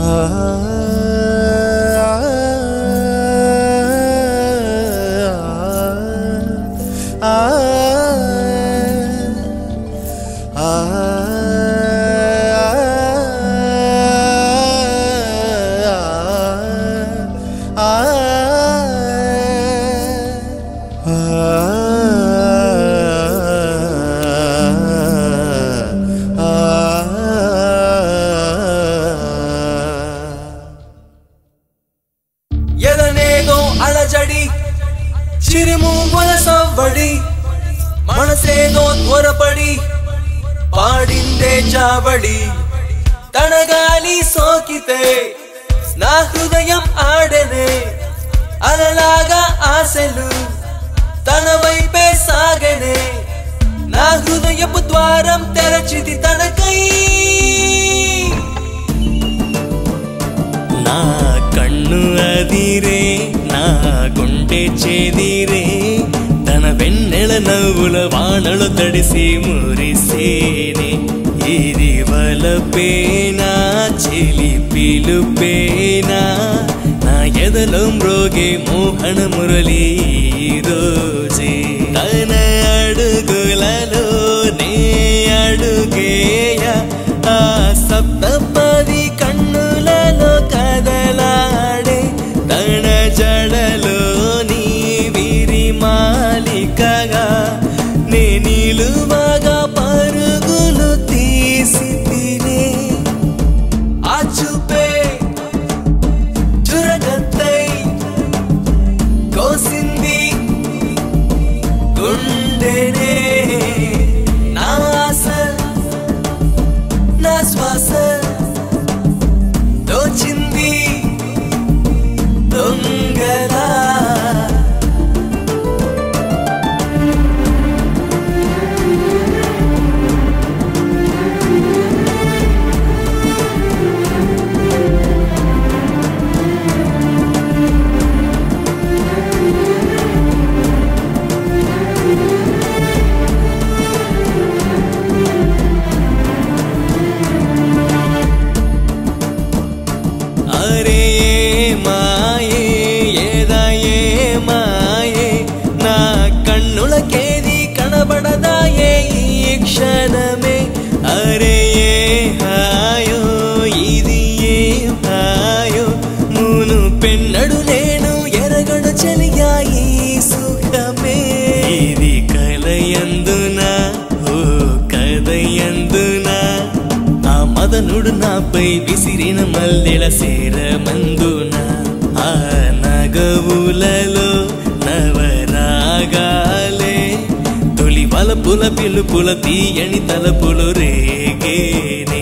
ఎదనేదో అలజడి చిరుమూగుల సవ్వడి మనసేదో త్వరపడి పాడిందే చావడి తన గాలి సోకితే నా హృదయం ఆడనే అలలాగా ఆశలు తన వైపే సాగనే నా హృదయపు ద్వారం తెరచిది తనకై నా కన్ను అదిరే నా గుండె చెదిరే తన వెన్నెల నవ్వుల వానలు తడిసి మురిసేనే ఇది వలపేనా చెలి పిలుపేనా నా ఎదలో మ్రోగే మోహన మురళి ఈ రోజే తన అడుగులలో నే అడుగేయ ఆ సప్తపది కన్నులలో కదలాడే తన జడలో నీ విరి మాలికగా నే నిలువగా పరుగులు తీసి తినే ఆ చూపే చురగత్తై కోసింది గుండెనే నా ఆశ నా శ్వాస దోచింది దొంగలా అరే మాయే ఏదా ఏ మాయే నా కన్నులకేది కనబడదాయే ఈ క్షణమే అరే ఏ హాయో ఇది ఏ హాయో మూను పెన్నడు నేను ఎరగడు చెలియా ఈ సుఖమే ఇది కలయందున ఓ కదయందున ఆ మదనుడు నాపై విసిరిన మల్లెల సేరమందున ఆ నగవులలో నవరాగాలే తొలి వలపుల పిలుపుల తీయని తలపులు రేగేనే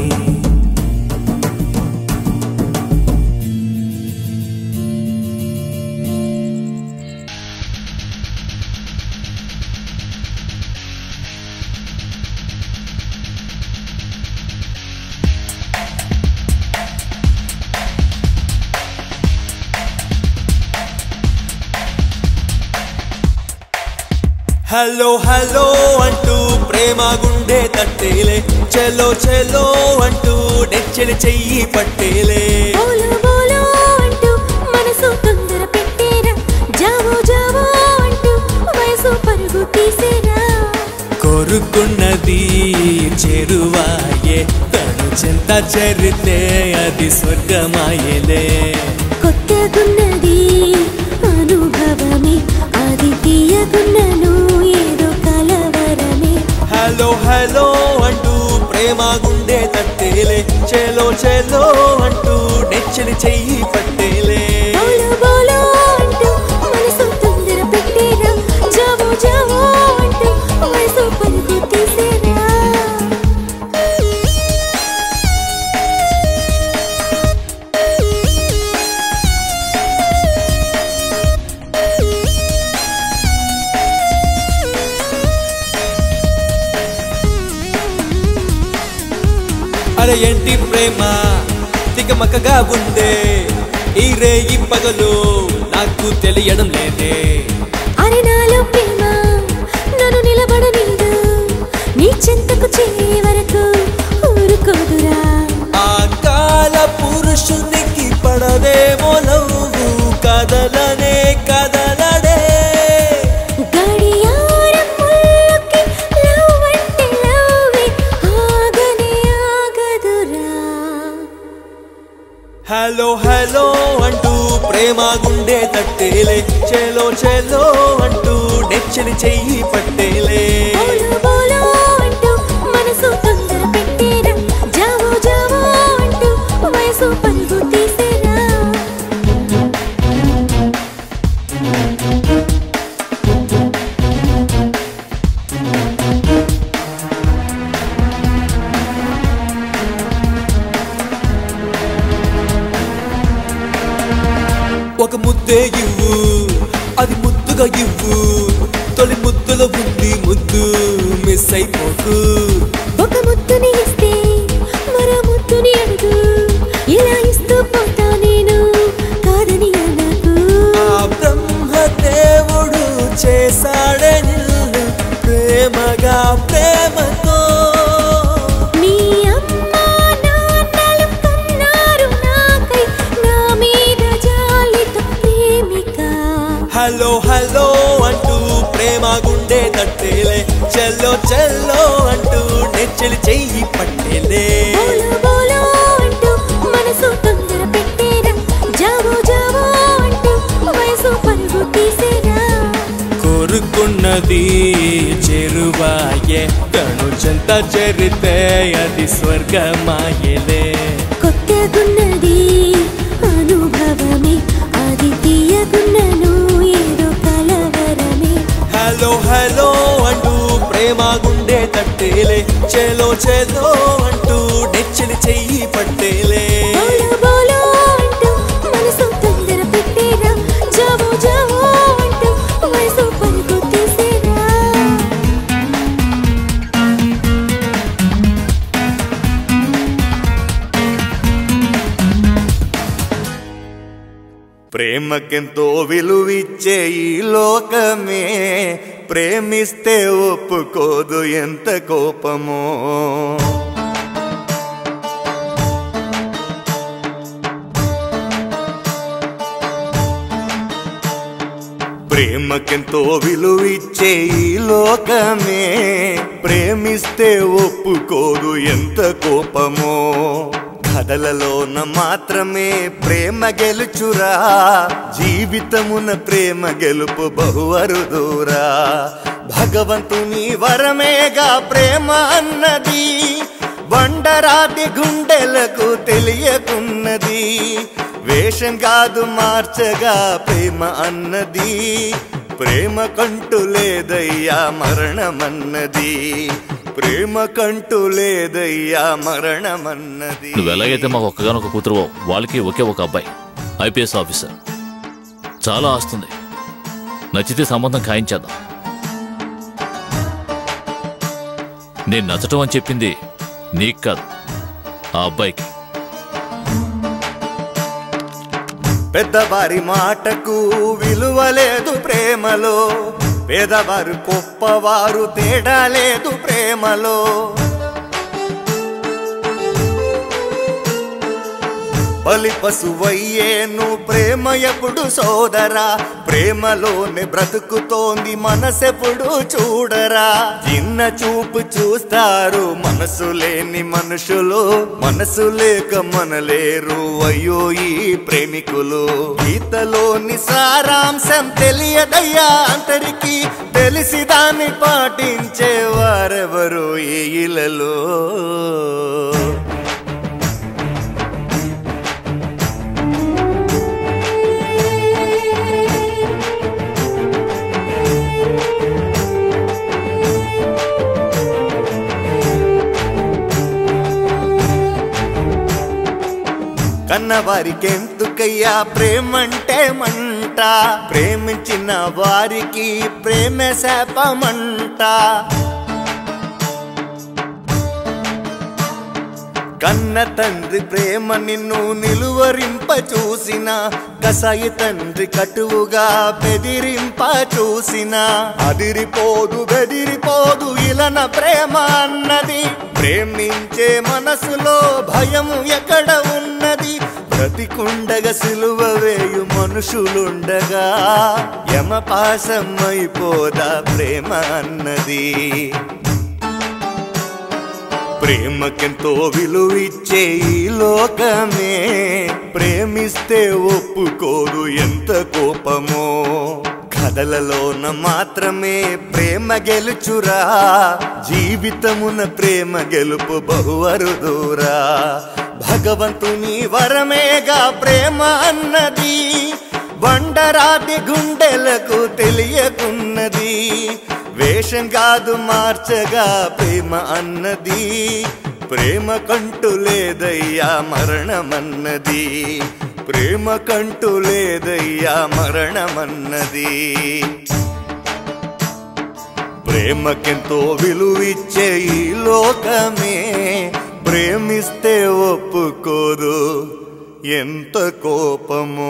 హలో హలో అంటూ ప్రేమ గుండె తట్టేలే చెలో చెలో అంటూ నెచ్చలి చెయ్యి పట్టేలే బోలో బోలో అంటూ మనసు తొందర పెట్టేరా జావో జావో అంటూ వయసు పరుగు తీసేరా కోరుకున్నది చెరువాయే తను చింత చరితే అది స్వర్గమాయలే కొత్తగున్నది అనుభవమే అది తీయకున్నను ఏదో కలవరమే హలో హలో అంటూ ప్రేమ గుండె తట్టేలే చెలో చెలో అంటూ నెచ్చలి చెయ్యి పట్టేలే బోలో బోలో అంటూ మనసు తొందర పెట్టేరా జావో జావో అంటూ వయసు పరుగు తీసేరా అరే ఏంటి ప్రేమ తికమకగా ఉందే ఈ రేయి పగలు నాకు తెలియడం లేదే అరే నాలో ప్రేమ నన్ను నిలబడనీదు నీ చెంతకు చేరే వరకు ఊరుకోదురా ఆ కాల పురుష హలో హలో అంటూ ప్రేమ గుండె తట్టేలే చెలో చెలో అంటూ నెచ్చని చెయ్యి పట్టేలే బోలో బోలో అంటూ మనసు తొందర పెట్టేరా జావో జావో అంటూ వయసు పరుగు తీసేరా ఒక ముద్దే ఇవ్వు అది ముద్దుగా ఇవ్వు తొలి ముద్దులో ఉంది ముద్దు మిస్ అయిపోకు ఒక ముద్దుని ఇస్తే మరో ముద్దుని అడుగు ఇలా ఇస్తూ పోతా నేను కాదని అనకు ఆ బ్రహ్మదేవుడు చేశాడే నిన్ను ప్రేమగా ప్రేమతో మీ అమ్మ నాన్నలు కన్నారు నాకై నా మీద జాలితో ప్రేమిక హలో హలో అంటూ ప్రేమ గుండె తట్టేలే చెల్లో చెల్లో అంటూ నెచ్చలి చెయ్యి పట్టేలే బోలో బోలో అంటూ మనసు తొందర పెట్టేరా జావో జావో అంటూ వయసు పరుగు తీసేరా కోరుకున్నది చెరువాయే తను చెంత చేరితే అది స్వర్గమాయలే కొత్తగున్నది అనుభవమే అది తీయకున్నను ఏదో కలవరమే హలో హలో అంటూ ప్రేమ గుండె తట్టేలే చెలో చెలో అంటూ నెచ్చలి చెయ్యి పట్టేలే బోలో బోలో అంటూ మనసు తొందర పెట్టేరా జావో జావో అంటూ వయసు పరుగు తీసేరా ప్రేమకెంతో విలువిచ్చే ఈ లోకమే ప్రేమిస్తే ఒప్పుకోదు ఎంత కోపమో ప్రేమకెంతో విలువిచ్చే ఈ లోకమే ప్రేమిస్తే ఒప్పుకోదు ఎంత కోపమో కథలలోన మాత్రమే ప్రేమ గెలుచురా జీవితమున ప్రేమ గెలుపు బహువరుదూరా భగవంతుని వరమేగా ప్రేమ అన్నది బండరాతి గుండెలకు తెలియకున్నది వేషం కాదు మార్చగా ప్రేమ అన్నది ప్రేమ కంటూ లేదయ్యా మరణమన్నది ప్రేమ కంటూ లేదయ్యా మరణమన్నది నువ్వు ఎలాగైతే మాకు ఒక్కగానొక కూతురువో వాళ్ళకి ఒకే ఒక అబ్బాయి ఐపీఎస్ ఆఫీసర్ చాలా ఆస్తుంది నచ్చితే సంబంధం ఖాయించేద్దాం నేను నచ్చటం అని చెప్పింది నీకు కాదు ఆ అబ్బాయికి పెద్దవారి మాటకు విలువ లేదు ప్రేమలో పేదవారు గొప్పవారు తేడా లేదు ప్రేమలో బలి పశువయ్యేను ప్రేమ ఎప్పుడు సోదరా ప్రేమలోనే బ్రతుకుతోంది మనసెప్పుడు చూడరా చిన్న చూపు చూస్తారు మనసు లేని మనుషులు మనసు లేక మనలేరు అయ్యో ఈ ప్రేమికులు గీతలోని సారాంశం తెలియదయ్యా అందరికి తెలిసి దాన్ని పాటించే వారెవరు ఈ ఇలలో కన్నవారికెందుకయ్యా ప్రేమంటే మంట ప్రేమించిన వారికి ప్రేమ శాపమంట కన్న తండ్రి ప్రేమ నిన్ను నిలువరింప చూసిన కసాయి తండ్రి కటువుగా బెదిరింప చూసిన అదిరిపోదు బెదిరిపోదు ఇలన ప్రేమ అన్నది ప్రేమించే మనసులో భయం ఎక్కడ ఉన్నది బ్రతికుండగా సిలువ వేయు మనుషులుండగా యమపాసమైపోదా ప్రేమ అన్నది ప్రేమకెంతో విలువిచ్చే ఈ లోకమే ప్రేమిస్తే ఒప్పుకోదు ఎంత కోపమో కథలలోన మాత్రమే ప్రేమ గెలుచురా జీవితమున ప్రేమ గెలుపు బహువరుదూరా భగవంతుని వరమేగా ప్రేమ అన్నది బండరాతి గుండెలకు తెలియకున్నది వేషం కాదు మార్చగా ప్రేమ అన్నది ప్రేమ కంటూ లేదయ్యా మరణమన్నది ప్రేమ కంటూ లేదయ్యా మరణమన్నది ప్రేమకెంతో విలువిచ్చే ఈ లోకమే ప్రేమిస్తే ఒప్పుకోదు ఎంత కోపమో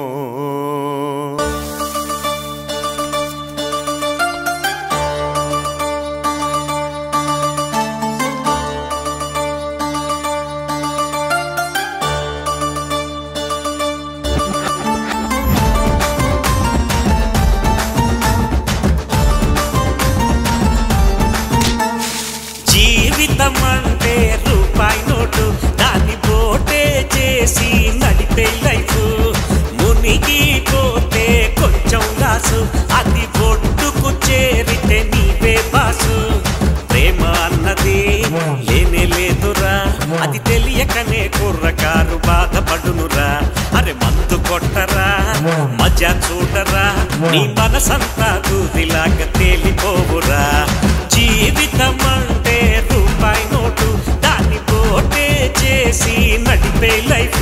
జీవితం అంటే రూపాయి నోటు దాన్ని పోటే చేసి నడిపే లైఫ్ మునిగిపోతే కొంచెం లాసు అది ఒడ్డుకు చేరితే నీవే బాసు ప్రేమ అన్నది లేనే లేదురా అది తెలియకనే కుర్రకారు బాధపడునురా అరే మందు కొట్టరా మజా చూడరా నీ మనసంతా దూదిలాగా తేలిపోవురా జీవితం అంటే రూపాయి నోటు దాన్ని పోటే చేసి నడిపే లైఫ్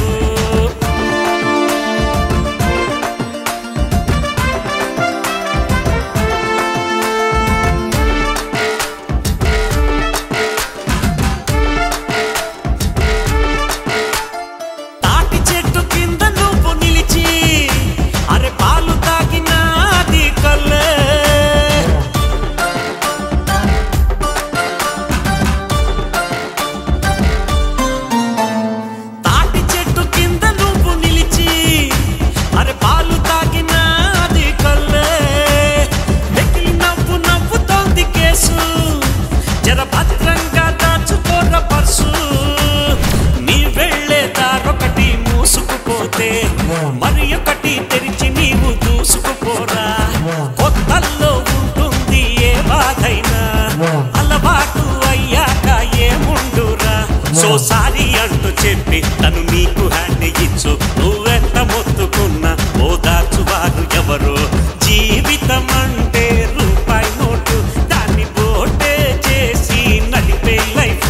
తాటి చెట్టు కింద నువ్వు నిలిచి అరే పాలు తాగినాది కల్లే తాటి చెట్టు కింద నువ్వు నిలిచి అరే పాలు తాగినాది కల్లే వెకిలి నవ్వు నవ్వుతోంది కేసు జర భద్రంగా దాచుకోర పర్సు నీ వెళ్ళే దారొకటి మూసుకుపోతే మరి ఒకటి తెరిచి నీవు దూసుకుపోరా కొత్తల్లో ఉంటుంది ఏ బాధైనా అలవాటు అయ్యాక ఏముండురా సో సారీ అంటూ చెప్పి తను నీకు హ్యాండ్ ఇచ్చు నువ్వెంత మొత్తుకున్నా ఓదార్చువారు ఎవరు జీవితం అంటే రూపాయి నోటు దాన్ని పోటే చేసి నడిపే లైఫ్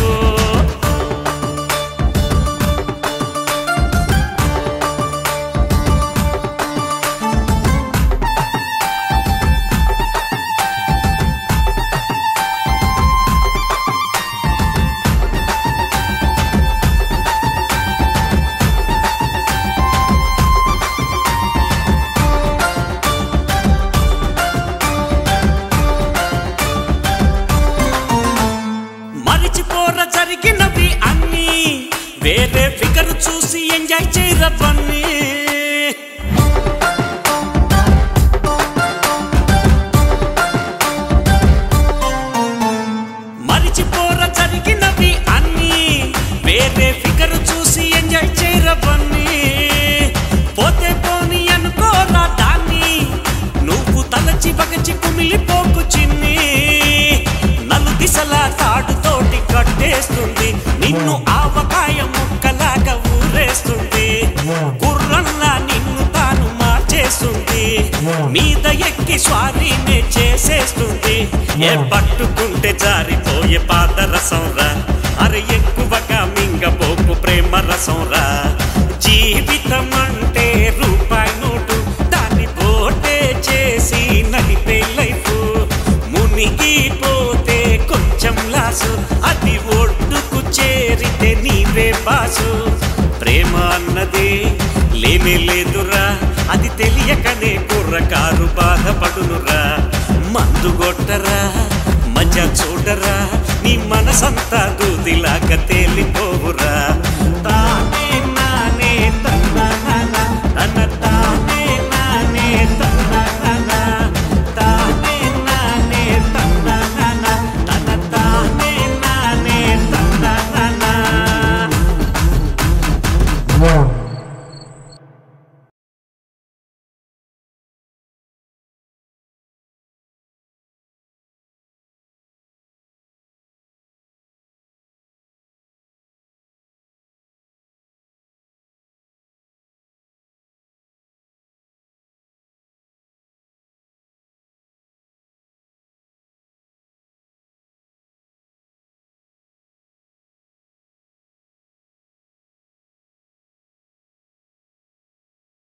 మరిచిపోర జరిగినవి అన్ని వేరే ఫిగర్ చూసి ఎంజాయ్ చేయరవన్నీ మరిచిపోర జరిగినవి అన్ని వేరే ఫిగర్ చూసి ఎంజాయ్ చేయరవన్నీ పోతే పోని అనుకోరా దాన్ని నువ్వు తలచి పగచి కుమిలిపోకు చిన్ని నలు దిశలా తాడుతోటి కట్టేస్తుంది నిన్ను ఆవకాయ ముక్కలాగా ఊరేస్తుంది గుర్రంలా నిన్ను తాను మార్చేస్తుంది మీద ఎక్కి స్వారీనే చేసేస్తుంది ఏ పట్టుకుంటే జారిపోయే పాత రసం రా అరే ఎక్కువగా మింగబోకు ప్రేమ రసం రా జీవితం అంటే రూపాయి నోటు దాన్ని పోటే చేసి నడిపే లైఫ్ మునిగిపోతే కొంచెం లాసు అది ఒడ్డుకు చేరితే నీవే బాసు ప్రేమ అన్నది లేనే లేదురా అది తెలియకనే కుర్రకారు బాధపడునురా మందు కొట్టరా మజా చూడరా నీ మనసంతా దూ